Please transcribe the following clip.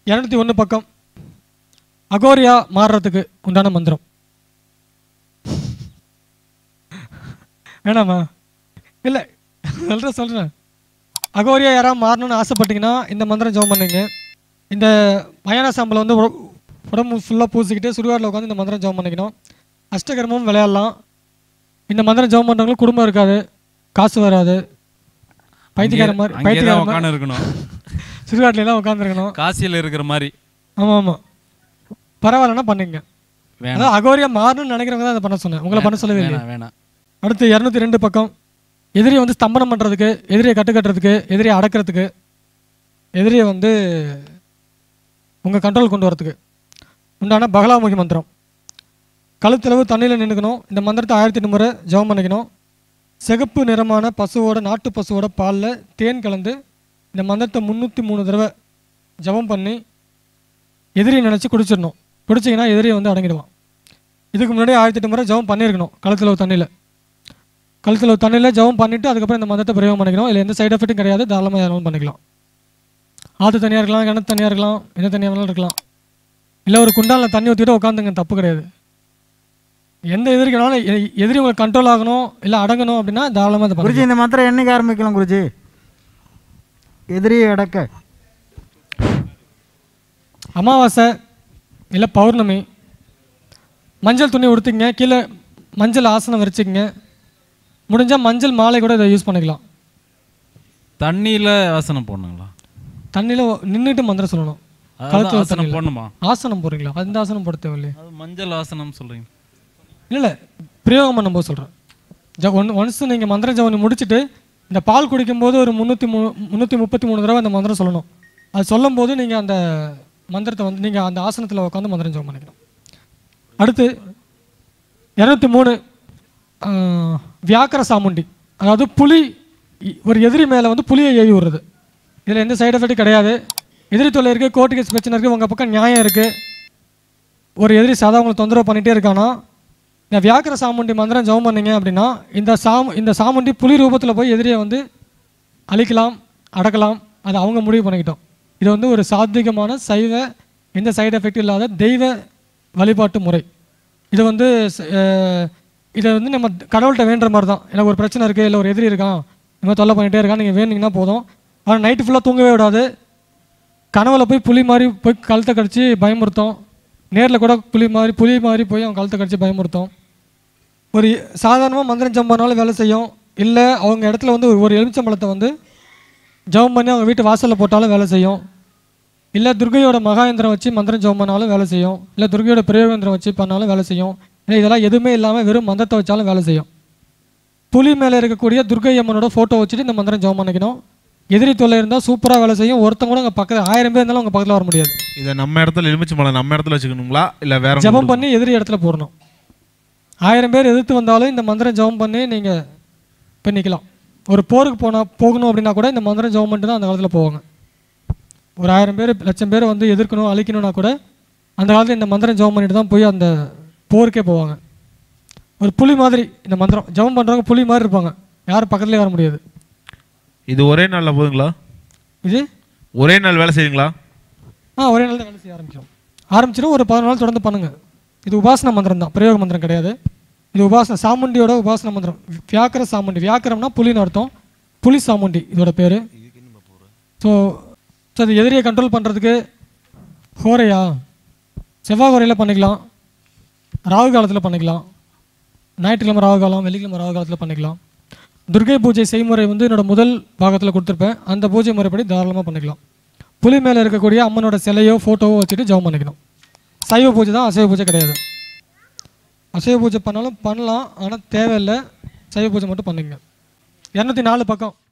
இரநூத்தி ஒன்று பக்கம் அகோரியா மாறுறதுக்கு உண்டான மந்திரம் வேணாமா இல்லை சொல்கிறேன் சொல்கிறேன் அகோரியா யாராவது மாறணும்னு ஆசைப்பட்டீங்கன்னா இந்த மந்திரம் ஜெபம் பண்ணுங்க இந்த மயான சாம்பலை வந்து உட- உடம்பு ஃபுல்லாக பூசிக்கிட்டு சுடுகாட்டில் உட்காந்து இந்த மந்திரம் ஜெபம் பண்ணிக்கணும் அஷ்டகர்மமும் விளையாடலாம் இந்த மந்திரம் ஜெபம் பண்ணுறவங்களுக்கு குடும்பம் இருக்காது காசு வராது பைத்தியக்கார மாதிரி அங்கேயே பைத்தியக்கார தான் மாதிரி உட்காந்து இருக்கணும் சுடுகாட்டிலாம் உட்காந்துருக்கணும் காசியில் இருக்கிற மாதிரி ஆமாம் ஆமாம் பரவாயில்லன்னா பண்ணுங்க வேணாம் அதான் அகோரியா மாறணும்னு நினைக்கிறவங்க தான் அதை பண்ண சொன்னேன் உங்களை பண்ண சொல்லவே இல்லை வேணாம் வேணாம் அடுத்து இரநூத்தி ரெண்டு பக்கம் எதிரியை வந்து ஸ்தம்பனம் பண்ணுறதுக்கு எதிரியை கட்டுக்கட்டுறதுக்கு எதிரியை அடக்கிறதுக்கு எதிரியை வந்து உங்கள் கண்ட்ரோல் கொண்டு வரதுக்கு உண்டான பகலாமுகி மந்திரம் கழுத்தளவு தண்ணியில் நின்றுக்கணும் இந்த மந்திரத்தை ஆயிரத்தி எட்டு முறை ஜெபம் பண்ணிக்கணும் சிகப்பு நிறமான பசுவோட நாட்டு பசுவோட பாலில் தேன் கலந்து இந்த மந்திரத்தை முந்நூற்றி மூணு தடவை ஜெபம் பண்ணி எதிரியை நினச்சி குடிச்சிடணும் குடிச்சிங்கன்னா எதிரியை வந்து அடங்கிடுவான் இதுக்கு முன்னாடி ஆயிரத்தி எட்டு முறை ஜெபம் பண்ணியிருக்கணும் கழுத்தளவு தண்ணியில் கழுத்தில் தண்ணியில் ஜெபம் பண்ணிவிட்டு அதுக்கப்புறம் இந்த மதத்தை பிரயோகம் பண்ணிக்கணும் இல்லை எந்த சைடு எஃபெக்ட்டும் கிடையாது தாராளமாக யாரும் பண்ணிக்கலாம் ஆற்று தனியாக இருக்கலாம் கிணத்து தனியாக இருக்கலாம் எந்த தனியாக வேணாலும் இருக்கலாம் இல்லை ஒரு குண்டானில் தண்ணி ஊற்றிட்டு உட்காந்துங்க தப்பு கிடையாது எந்த எதிரிக்கனாலும் எ- எதிரி உங்களுக்கு கண்ட்ரோல் ஆகணும் இல்லை அடங்கணும் அப்படின்னா தாராளமாக அதை குருஜி பண்ணிக்கலாம் இந்த மந்திரம் என்னைக்கு ஆரம்பிக்கலாம் குருஜி எதிரியை அடக்க அமாவாசை இல்லை பௌர்ணமி மஞ்சள் துணி உடுத்திங்க கீழே மஞ்சள் ஆசனம் விரிச்சிக்கங்க முடிஞ்சால் மஞ்சள் மாலை கூட இதை யூஸ் பண்ணிக்கலாம் தண்ணியில் ஆசனம் போடணுங்களா தண்ணியில் நின்றுட்டு மந்திரம் சொல்லணும் அதான் கழுத்துல ஆசனம் தண்ணியில. போடணுமா ஆசனம் போடுறீங்களா அந்த ஆசனம் போட தேவையில்லையே அது மஞ்சள் ஆசனம் சொல்கிறீங்க இல்லை இல்லை பிரயோகம் பண்ணும்போது சொல்கிறேன் ஜ ஒன் ஒன்ஸ் நீங்கள் மந்திரம் ஜவனி முடிச்சுட்டு இந்த பால் குடிக்கும்போது ஒரு முந்நூற்றி மூணு முந்நூற்றி முப்பத்தி மூணு தடவை அந்த மந்திரம் சொல்லணும் அது சொல்லும்போது நீங்கள் அந்த மந்திரத்தை வந்து நீங்கள் அந்த ஆசனத்தில் உட்காந்து மந்திரம் ஜெபம் பண்ணிக்கணும் அடுத்து இரநூத்தி மூணு ஆஹ், வியாக்கர சாமுண்டி அதாவது புலி இ- ஒரு எதிரி மேலே வந்து புலியை ஏவி விடுறது இதில் எந்த சைடு எஃபெக்ட் கிடையாது எதிரி தொல்லை இருக்குது கோர்ட்டு கேஸ் பிரச்சனை இருக்குது உங்கள் பக்கம் நியாயம் இருக்குது ஒரு எதிரி சாதா உங்களை தொந்தரவு பண்ணிகிட்டே இருக்கானா இந்த வியாக்கர சாமுண்டி மந்திரம் ஜெபம் பண்ணீங்க அப்படின்னா இந்த சாமு இந்த சாமுண்டி புலி ரூபத்தில் போய் எதிரியை வந்து அழிக்கலாம் அடக்கலாம் அதை அவங்க முடிவு பண்ணிக்கிட்டோம் இது வந்து ஒரு சாத்விகமான சைவ எந்த சைடு எஃபெக்ட் இல்லாத தெய்வ வழிபாட்டு முறை இது வந்து ச- அஹ், இதை வந்து நம்ம கடவுள்கிட்ட வேண்டுற மாதிரி தான் எனக்கு ஒரு பிரச்சனை இருக்குது இல்லை ஒரு எதிரி இருக்கான் இந்த மாதிரி தொல்லை பண்ணிகிட்டே இருக்கான் நீங்கள் வேணுங்கன்னா போதும் ஆனால் நைட்டு ஃபுல்லாக தூங்கவே விடாது கனவுல போய் புலி மாதிரி போய் கழுத்தை கடிச்சு பயமுறுத்தோம் நேரில் கூட புலி மாதிரி புலி மாதிரி போய் அவன் கழுத்தை கடிச்சு பயமுறுத்தோம் ஒரு சாதாரணமாக மந்திரம் ஜம் பண்ணாலும் வேலை செய்யும் இல்லை அவங்க இடத்துல வந்து ஒரு- ஒரு எலுமிச்சம்பழத்தை வந்து ஜெபம் பண்ணி அவங்க வீட்டு வாசலில் போட்டாலும் வேலை செய்யும் இல்லை துர்கையோட மகாயந்திரம் வச்சு மந்திரம் ஜெபம் பண்ணாலும் வேலை செய்யும் இல்லை துர்கையோட பிரயோகந்திரம் வச்சு பண்ணாலும் வேலை செய்யும் இல்லை இதெல்லாம் எதுவுமே இல்லாமல் வெறும் மந்திரத்தை வச்சாலும் வேலை செய்யும் புலி மேலே இருக்கக்கூடிய துர்கை அம்மனோட ஃபோட்டோ வச்சுட்டு இந்த மந்திரம் ஜெபம் பண்ணிக்கணும் எதிரி தொல்லை இருந்தால் சூப்பராக வேலை செய்யும் ஒருத்தங்க கூட உங்கள் பக்கத்தில் ஆயிரம் பேர் இருந்தாலும் உங்கள் பக்கத்தில் வர முடியாது இதை நம்ம இடத்துல எலுமிச்சை மலை நம்ம இடத்துல வச்சுக்கணுங்களா இல்லை வேற ஜெபம் பண்ணி எதிரி இடத்துல போடணும் ஆயிரம் பேர் எதிர்த்து வந்தாலும் இந்த மந்திரம் ஜெபம் பண்ணி நீங்கள் பண்ணிக்கலாம் ஒரு போருக்கு போனால் போகணும் அப்படின்னா கூட இந்த மந்திரம் ஜெபம் பண்ணிட்டு தான் அந்த காலத்தில் போவாங்க ஒரு ஆயிரம் பேர் லட்சம் பேர் வந்து எதிர்க்கணும் அழிக்கணும்னா கூட அந்த காலத்தில் இந்த மந்திரம் ஜெபம் பண்ணிட்டு தான் போய் அந்த போருக்கே போவாங்க ஒரு புலி மாதிரி இந்த மந்திரம் ஜெபம் பண்ணுறவங்க புலி மாதிரி இருப்பாங்க யாரும் பக்கத்துலேயே வர முடியாது இது ஒரே நாளில் போதுங்களா இது ஒரே நாள் வேலை செய்யுங்களா ஆ ஒரே நாள் தான் வேலை செய்ய ஆரம்பிச்சிடும் ஆரம்பிச்சிடும் ஒரு பதினொரு நாள் தொடர்ந்து பண்ணுங்க இது உபாசன மந்திரம் தான் பிரயோக மந்திரம் கிடையாது இது உபாசன சாமுண்டியோட உபாசன மந்திரம் வியாக்கர சாமுண்டி வியாக்கரம்னா புலின்னு அர்த்தம் புலி சாமுண்டி இதோட பேர் ஸோ ஸோ அது எதிரியை கண்ட்ரோல் பண்ணுறதுக்கு ஹோரையா செவ்வாய் ஹோரையில் பண்ணிக்கலாம் ராகு காலத்தில் பண்ணிக்கலாம் ஞாயிற்றுக்கிழமை ராகு காலம் வெள்ளிக்கிழமை ராகு காலத்தில் பண்ணிக்கலாம் துர்கை பூஜை செய்முறை வந்து என்னோட முதல் பாகத்தில் கொடுத்துருப்பேன் அந்த பூஜை முறைப்படி தாராளமாக பண்ணிக்கலாம் புலி மேலே இருக்கக்கூடிய அம்மனோட சிலையோ ஃபோட்டோவோ வச்சுட்டு ஜெபம் பண்ணிக்கணும் சைவ பூஜை தான் அசைவ பூஜை கிடையாது அசைவ பூஜை பண்ணாலும் பண்ணலாம் ஆனால் தேவையில்லை சைவ பூஜை மட்டும் பண்ணுங்க இரநூத்தி நாலு பக்கம்